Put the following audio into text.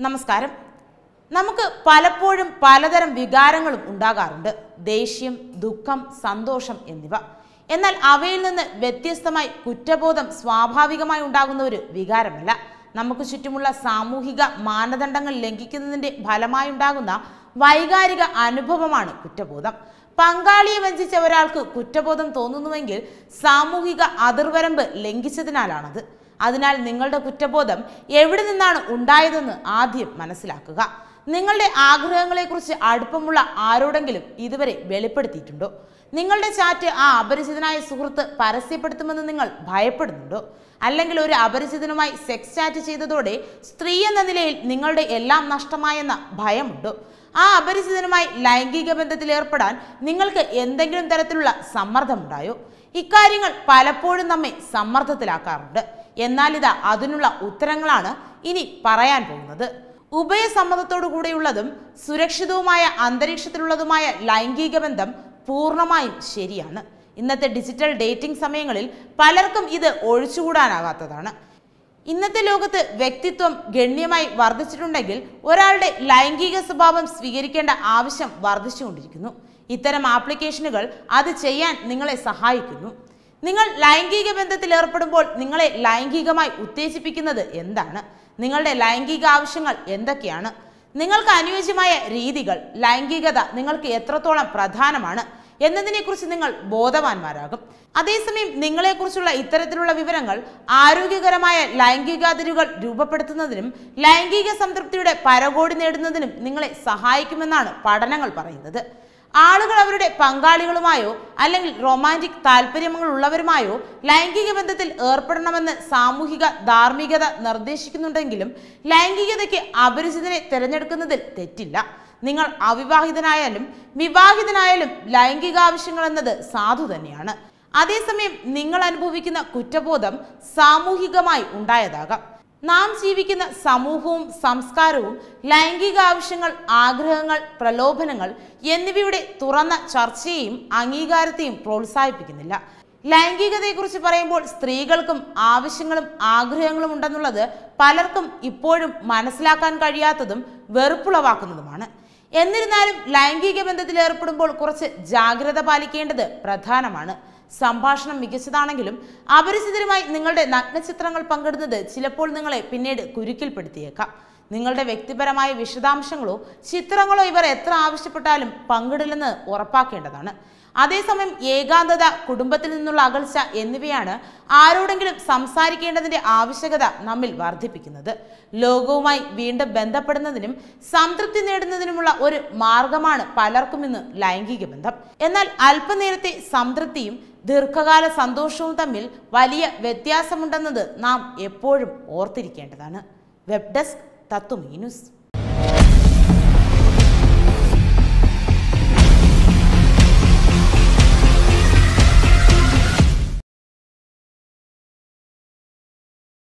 നമസ്കാരം നമുക്ക് പലപ്പോഴും പലതരം വികാരങ്ങളും ഉണ്ടാകാറുണ്ട് ദേഷ്യം ദുഃഖം സന്തോഷം എന്നിവ എന്നാൽ അവയിൽ നിന്ന് വ്യത്യസ്തമായി കുറ്റബോധം സ്വാഭാവികമായി ഉണ്ടാകുന്ന ഒരു വികാരമല്ല നമുക്ക് ചുറ്റുമുള്ള സാമൂഹിക മാനദണ്ഡങ്ങൾ ലംഘിക്കുന്നതിന്റെ ഫലമായി ഉണ്ടാകുന്ന വൈകാരിക അനുഭവമാണ് കുറ്റബോധം പങ്കാളിയെ വഞ്ചിച്ച ഒരാൾക്ക് കുറ്റബോധം തോന്നുന്നുവെങ്കിൽ സാമൂഹിക അതിർവരമ്പ് ലംഘിച്ചതിനാലാണത് അതിനാൽ നിങ്ങളുടെ കുറ്റബോധം എവിടെ നിന്നാണ് ഉണ്ടായതെന്ന് ആദ്യം മനസ്സിലാക്കുക നിങ്ങളുടെ ആഗ്രഹങ്ങളെക്കുറിച്ച് അടുപ്പമുള്ള ആരോടെങ്കിലും ഇതുവരെ വെളിപ്പെടുത്തിയിട്ടുണ്ടോ നിങ്ങളുടെ ചാറ്റ് ആ അപരിചിതനായ സുഹൃത്ത് പരസ്യപ്പെടുത്തുമെന്ന് നിങ്ങൾ ഭയപ്പെടുന്നുണ്ടോ അല്ലെങ്കിൽ ഒരു അപരിചിതനുമായി സെക്സ് ചാറ്റ് ചെയ്തതോടെ സ്ത്രീ എന്ന നിലയിൽ നിങ്ങളുടെ എല്ലാം നഷ്ടമായെന്ന ഭയമുണ്ടോ ആ അപരിചിതനുമായി ലൈംഗിക ബന്ധത്തിൽ ഏർപ്പെടാൻ നിങ്ങൾക്ക് എന്തെങ്കിലും തരത്തിലുള്ള സമ്മർദ്ദമുണ്ടായോ ഇക്കാര്യങ്ങൾ പലപ്പോഴും നമ്മെ സമ്മർദ്ദത്തിലാക്കാറുണ്ട് എന്നാൽ ഇതാ അതിനുള്ള ഉത്തരങ്ങളാണ് ഇനി പറയാൻ പോകുന്നത് ഉഭയസമ്മതത്തോടു കൂടെയുള്ളതും സുരക്ഷിതവുമായ അന്തരീക്ഷത്തിലുള്ളതുമായ ലൈംഗിക ബന്ധം പൂർണ്ണമായും ശരിയാണ് ഇന്നത്തെ ഡിജിറ്റൽ ഡേറ്റിംഗ് സമയങ്ങളിൽ പലർക്കും ഇത് ഒഴിച്ചുകൂടാനാകാത്തതാണ് ഇന്നത്തെ ലോകത്ത് വ്യക്തിത്വം ഗണ്യമായി വർദ്ധിച്ചിട്ടുണ്ടെങ്കിൽ ഒരാളുടെ ലൈംഗിക സ്വഭാവം സ്വീകരിക്കേണ്ട ആവശ്യം വർദ്ധിച്ചുകൊണ്ടിരിക്കുന്നു ഇത്തരം ആപ്ലിക്കേഷനുകൾ അത് ചെയ്യാൻ നിങ്ങളെ സഹായിക്കുന്നു നിങ്ങൾ ലൈംഗിക ബന്ധത്തിൽ ഏർപ്പെടുമ്പോൾ നിങ്ങളെ ലൈംഗികമായി ഉത്തേജിപ്പിക്കുന്നത് എന്താണ് നിങ്ങളുടെ ലൈംഗിക ആവശ്യങ്ങൾ എന്തൊക്കെയാണ് നിങ്ങൾക്ക് അനുയോജ്യമായ രീതികൾ ലൈംഗികത നിങ്ങൾക്ക് എത്രത്തോളം പ്രധാനമാണ് എന്നതിനെക്കുറിച്ച് നിങ്ങൾ ബോധവാന്മാരാകും അതേസമയം നിങ്ങളെക്കുറിച്ചുള്ള ഇത്തരത്തിലുള്ള വിവരങ്ങൾ ആരോഗ്യകരമായ ലൈംഗികാതിരുകൾ രൂപപ്പെടുത്തുന്നതിനും ലൈംഗിക സംതൃപ്തിയുടെ പരകോടി നേടുന്നതിനും നിങ്ങളെ സഹായിക്കുമെന്നാണ് പഠനങ്ങൾ പറയുന്നത് ആളുകൾ അവരുടെ പങ്കാളികളുമായോ അല്ലെങ്കിൽ റൊമാൻറ്റിക് താല്പര്യങ്ങൾ ഉള്ളവരുമായോ ലൈംഗിക ബന്ധത്തിൽ ഏർപ്പെടണമെന്ന് സാമൂഹിക ധാർമ്മികത നിർദ്ദേശിക്കുന്നുണ്ടെങ്കിലും ലൈംഗികതയ്ക്ക് അപരിചിതനെ തിരഞ്ഞെടുക്കുന്നതിൽ തെറ്റില്ല നിങ്ങൾ അവിവാഹിതനായാലും വിവാഹിതനായാലും ലൈംഗികാവശ്യങ്ങൾ എന്നത് സാധു തന്നെയാണ് അതേസമയം നിങ്ങൾ അനുഭവിക്കുന്ന കുറ്റബോധം സാമൂഹികമായി ഉണ്ടായതാകാം നാം ജീവിക്കുന്ന സമൂഹവും സംസ്കാരവും ലൈംഗിക ആവശ്യങ്ങൾ ആഗ്രഹങ്ങൾ പ്രലോഭനങ്ങൾ എന്നിവയുടെ തുറന്ന ചർച്ചയെയും അംഗീകാരത്തെയും പ്രോത്സാഹിപ്പിക്കുന്നില്ല ലൈംഗികതയെക്കുറിച്ച് പറയുമ്പോൾ സ്ത്രീകൾക്കും ആവശ്യങ്ങളും ആഗ്രഹങ്ങളും ഉണ്ടെന്നുള്ളത് പലർക്കും ഇപ്പോഴും മനസ്സിലാക്കാൻ കഴിയാത്തതും വെറുപ്പുളവാക്കുന്നതുമാണ് എന്നിരുന്നാലും ലൈംഗിക ബന്ധത്തിൽ ഏർപ്പെടുമ്പോൾ കുറച്ച് ജാഗ്രത പാലിക്കേണ്ടത് പ്രധാനമാണ് സംഭാഷണം മികച്ചതാണെങ്കിലും അപരിചിതരുമായി നിങ്ങളുടെ നഗ്നചിത്രങ്ങൾ പങ്കിടുന്നത് ചിലപ്പോൾ നിങ്ങളെ പിന്നീട് കുരുക്കിൽപ്പെടുത്തിയേക്കാം നിങ്ങളുടെ വ്യക്തിപരമായ വിശദാംശങ്ങളോ ചിത്രങ്ങളോ ഇവർ എത്ര ആവശ്യപ്പെട്ടാലും പങ്കിടില്ലെന്ന് ഉറപ്പാക്കേണ്ടതാണ് അതേസമയം ഏകാന്തത കുടുംബത്തിൽ നിന്നുള്ള അകൽച്ച എന്നിവയാണ് ആരോടെങ്കിലും സംസാരിക്കേണ്ടതിന്റെ ആവശ്യകത നമ്മിൽ വർദ്ധിപ്പിക്കുന്നത് ലോകവുമായി വീണ്ടും ബന്ധപ്പെടുന്നതിനും സംതൃപ്തി നേടുന്നതിനുമുള്ള ഒരു മാർഗമാണ് പലർക്കും ഇന്ന് ലൈംഗിക ബന്ധം എന്നാൽ അല്പനേരത്തെ സംതൃപ്തിയും ദീർഘകാല സന്തോഷവും തമ്മിൽ വലിയ വ്യത്യാസമുണ്ടെന്നത് നാം എപ്പോഴും ഓർത്തിരിക്കേണ്ടതാണ് വെബ് ഡെസ്ക് തത്വമീ ന്യൂസ്